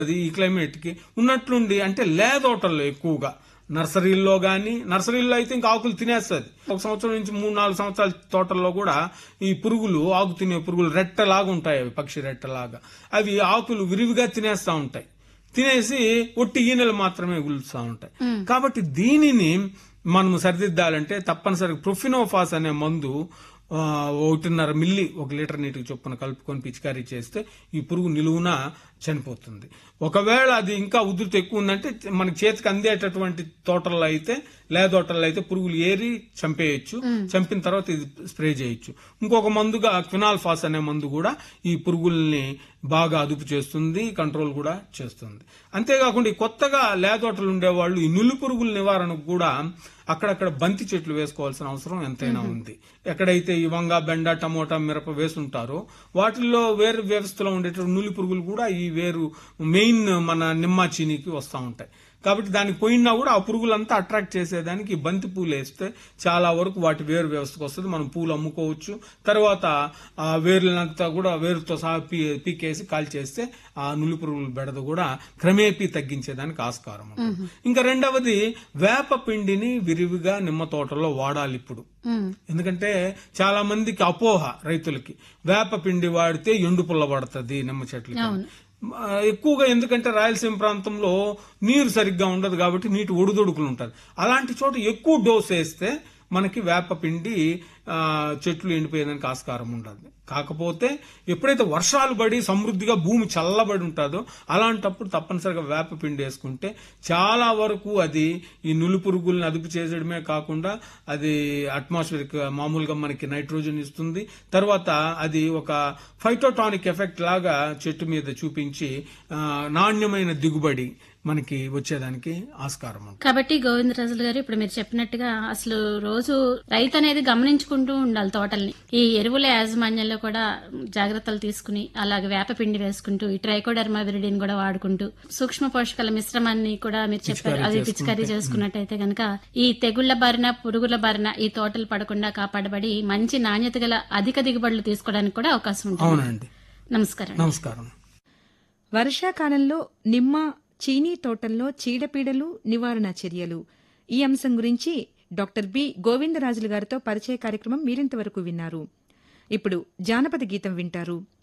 అది ఈ క్లైమేట్ కి ఉన్నట్లుండి అంటే లేదోటల్లో ఎక్కువగా నర్సరీల్లో గాని నర్సరీల్లో అయితే ఇంకా ఆకులు తినేస్తుంది ఒక సంవత్సరం నుంచి మూడు నాలుగు సంవత్సరాల తోటల్లో కూడా ఈ పురుగులు ఆకు తినే పురుగులు రెట్టలాగా ఉంటాయి అవి పక్షి రెట్టలాగా అవి ఆకులు విరివిగా తినేస్తా ఉంటాయి తినేసి ఒట్టి ఈనెలు మాత్రమే గులుస్తూ ఉంటాయి కాబట్టి దీనిని మనం సరిదిద్దాలంటే తప్పనిసరిగా ప్రొఫినోఫాస్ అనే మందు ఆ, ఒకటిన్నర మిల్లీ ఒక లీటర్ నీటికి చొప్పున కలుపుకొని పిచికారీ చేస్తే ఈ పురుగు నిలువున చనిపోతుంది ఒకవేళ అది ఇంకా ఉధృతి ఎక్కువ ఉందంటే మనకి చేతికి అందేటటువంటి తోటల్లో అయితే లేదోటల్లో అయితే పురుగులు ఏరి చంపేయచ్చు చంపిన తర్వాత ఇది స్ప్రే చేయొచ్చు ఇంకొక మందుగా క్వినాల్ఫాస్ అనే మందు కూడా ఈ పురుగుల్ని బాగా అదుపు చేస్తుంది కంట్రోల్ కూడా చేస్తుంది అంతేకాకుండా ఈ కొత్తగా లేదోటలు ఉండేవాళ్ళు ఈ నులి పురుగుల నివారణకు కూడా అక్కడక్కడ బంతి చెట్లు వేసుకోవాల్సిన అవసరం ఎంతైనా ఉంది ఎక్కడైతే ఈ వంగ బెండ టమోటా మిరప వేసుంటారో వాటిల్లో వేరు వ్యవస్థలో ఉండేటువంటి నులి పురుగులు కూడా ఈ వేరు మెయిన్ మన నిమ్మ చీనికి వస్తూ ఉంటాయి కాబట్టి దానికి పోయినా కూడా ఆ పురుగులంతా అట్రాక్ట్ చేసేదానికి ఈ బంతి పూలు వేస్తే చాలా వరకు వాటి వేరు వ్యవస్థకు వస్తుంది మనం పూలు అమ్ముకోవచ్చు తర్వాత ఆ వేర్లంతా కూడా వేరుతో సహా పీ పీకేసి కాల్చేస్తే ఆ నులి పురుగుల బెడద కూడా క్రమేపీ తగ్గించేదానికి ఆస్కారం ఉంటుంది ఇంకా రెండవది వేప పిండిని విరివిగా నిమ్మ తోటలో వాడాలి ఇప్పుడు ఎందుకంటే చాలా మందికి అపోహ రైతులకి వేప పిండి వాడితే ఎండు పుల్ల పడుతుంది నిమ్మ చెట్లకి ఆ, ఎక్కువగా ఎందుకంటే రాయలసీమ ప్రాంతంలో నీరు సరిగ్గా ఉండదు కాబట్టి నీటి ఒడిదొడుకులు ఉంటుంది అలాంటి చోట ఎక్కువ డోస్ వేస్తే మనకి వేప పిండి ఆ, చెట్లు ఎండిపోయేదానికి ఆస్కారం ఉండదు కాకపోతే ఎప్పుడైతే వర్షాలు పడి సమృద్ధిగా భూమి చల్లబడి ఉంటుందో అలాంటప్పుడు తప్పనిసరిగా వేప పిండి వేసుకుంటే చాలా వరకు అది ఈ నులి పురుగుల్ని అదుపు చేసేయడమే కాకుండా అది అట్మాస్ఫియర్ మామూలుగా మనకి నైట్రోజన్ ఇస్తుంది తర్వాత అది ఒక ఫైటోటానిక్ ఎఫెక్ట్ లాగా చెట్టు మీద చూపించి ఆ, నాణ్యమైన దిగుబడి మనకి వచ్చేదానికి ఆస్కారం ఉంటుంది కాబట్టి గోవిందరాజులు గారు ఇప్పుడు మీరు చెప్పినట్టుగా అసలు రోజు రైతు అనేది గమనించుకుంటూ ఉండాలి తోటల్ని ఈ ఎరువుల యాజమాన్యంలో కూడా జాగ్రత్తలు తీసుకుని అలాగే వేప పిండి వేసుకుంటూ ఈ ట్రైకోడర్మా విరిడిని కూడా వాడుకుంటూ సూక్ష్మ పోషకాల మిశ్రమాన్ని కూడా మీరు చెప్పారు అది పిచికారీ చేసుకున్నట్టయితే గనక ఈ తెగుళ్ల బారిన పురుగుల బారిన ఈ తోటలు పడకుండా కాపాడబడి మంచి నాణ్యత గల అధిక దిగుబడులు తీసుకోవడానికి కూడా అవకాశం ఉంటుంది అవునండి నమస్కారం నమస్కారం వర్షాకాలంలో నిమ్మ చీనీ తోటల్లో చీడపీడలు నివారణ చర్యలు ఈ అంశం గురించి డాక్టర్ బి గోవిందరాజులు గారితో పరిచయ కార్యక్రమం మీరింతవరకు విన్నారు ఇప్పుడు జానపద గీతం వింటారు